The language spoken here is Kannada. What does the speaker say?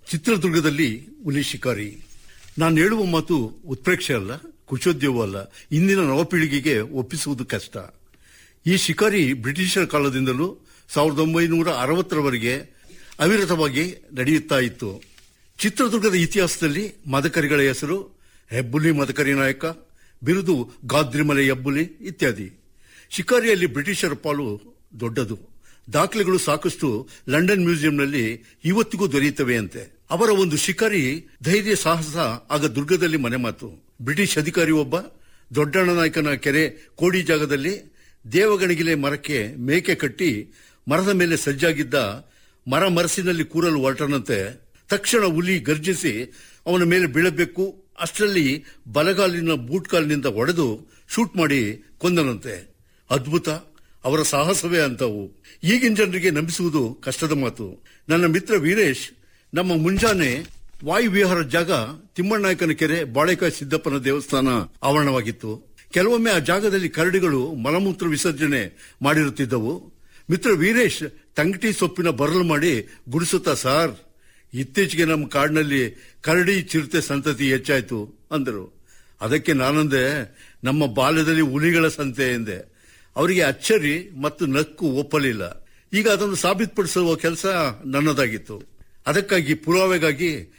ಚಿತ್ರದುರ್ಗದಲ್ಲಿ ಹುಲಿ ಶಿಕಾರಿ ನಾನು ಹೇಳುವ ಮಾತು ಉತ್ಪ್ರೇಕ್ಷೆ ಅಲ್ಲ ಕುಶೋದ್ಯವೂ ಅಲ್ಲ ಇಂದಿನ ನವಪೀಳಿಗೆಗೆ ಒಪ್ಪಿಸುವುದು ಕಷ್ಟ ಈ ಶಿಕಾರಿ ಬ್ರಿಟಿಷರ ಕಾಲದಿಂದಲೂ ಸಾವಿರದ ಒಂಬೈನೂರ ಅರವತ್ತರವರೆಗೆ ಅವಿರತವಾಗಿ ನಡೆಯುತ್ತಾ ಇತ್ತು ಚಿತ್ರದುರ್ಗದ ಇತಿಹಾಸದಲ್ಲಿ ಮದಕರಿಗಳ ಹೆಸರು ಹೆಬ್ಬುಲಿ ಮದಕರಿ ನಾಯಕ ಬಿರುದು ಗಾದ್ರಿಮಲೆ ಹೆಬ್ಬುಲಿ ಇತ್ಯಾದಿ ಶಿಕಾರಿಯಲ್ಲಿ ಬ್ರಿಟಿಷರ ಪಾಲು ದೊಡ್ಡದು ದಾಖಲೆಗಳು ಸಾಕಷ್ಟು ಲಂಡನ್ ಮ್ಯೂಸಿಯಂನಲ್ಲಿ ಇವತ್ತಿಗೂ ದೊರೆಯುತ್ತವೆ ಅಂತೆ ಅವರ ಒಂದು ಶಿಕಾರಿ ಧೈರ್ಯ ಸಾಹಸ ಆಗ ದುರ್ಗದಲ್ಲಿ ಮನೆಮಾತು ಬ್ರಿಟಿಷ್ ಅಧಿಕಾರಿ ಒಬ್ಬ ದೊಡ್ಡಣ್ಣ ನಾಯಕನ ಕೆರೆ ಕೋಡಿ ಜಾಗದಲ್ಲಿ ದೇವಗಣಗಿಲೆ ಮರಕ್ಕೆ ಮೇಕೆ ಕಟ್ಟಿ ಮರದ ಮೇಲೆ ಸಜ್ಜಾಗಿದ್ದ ಮರ ಮರಸಿನಲ್ಲಿ ಕೂರಲು ಹೊರಟನಂತೆ ತಕ್ಷಣ ಹುಲಿ ಗರ್ಜಿಸಿ ಅವನ ಮೇಲೆ ಬೀಳಬೇಕು ಅಷ್ಟರಲ್ಲಿ ಬಲಗಾಲಿನ ಬೂಟ್ಕಾಲಿನಿಂದ ಹೊಡೆದು ಶೂಟ್ ಮಾಡಿ ಕೊಂದನಂತೆ ಅದ್ಭುತ ಅವರ ಸಾಹಸವೇ ಅಂತವು ಈಗಿನ ಜನರಿಗೆ ನಂಬಿಸುವುದು ಕಷ್ಟದ ಮಾತು ನನ್ನ ಮಿತ್ರ ವೀರೇಶ್ ನಮ್ಮ ಮುಂಜಾನೆ ವಾಯುವಿಹಾರ ಜಾಗ ತಿಮ್ಮಣ್ಣಾಯಕನ ಕೆರೆ ಬಾಳೆಕಾಯಿ ಸಿದ್ದಪ್ಪನ ದೇವಸ್ಥಾನ ಆವರಣವಾಗಿತ್ತು ಕೆಲವೊಮ್ಮೆ ಆ ಜಾಗದಲ್ಲಿ ಕರಡಿಗಳು ಮಲಮೂತ್ರ ವಿಸರ್ಜನೆ ಮಾಡಿರುತ್ತಿದ್ದವು ಮಿತ್ರ ವೀರೇಶ್ ತಂಗಟಿ ಸೊಪ್ಪಿನ ಬರಲು ಮಾಡಿ ಗುಡಿಸುತ್ತಾ ಸಾರ್ ಇತ್ತೀಚೆಗೆ ನಮ್ಮ ಕಾಡಿನಲ್ಲಿ ಕರಡಿ ಚಿರತೆ ಸಂತತಿ ಹೆಚ್ಚಾಯ್ತು ಅಂದರು ಅದಕ್ಕೆ ನಾನಂದೆ ನಮ್ಮ ಬಾಲ್ಯದಲ್ಲಿ ಹುಲಿಗಳ ಸಂತೆ ಎಂದೆ ಅವರಿಗೆ ಅಚ್ಚರಿ ಮತ್ತು ನಕ್ಕು ಒಪ್ಪಲಿಲ್ಲ ಈಗ ಅದನ್ನು ಸಾಬೀತುಪಡಿಸುವ ಕೆಲಸ ನನ್ನದಾಗಿತ್ತು ಅದಕ್ಕಾಗಿ ಪುರಾವೆಗಾಗಿ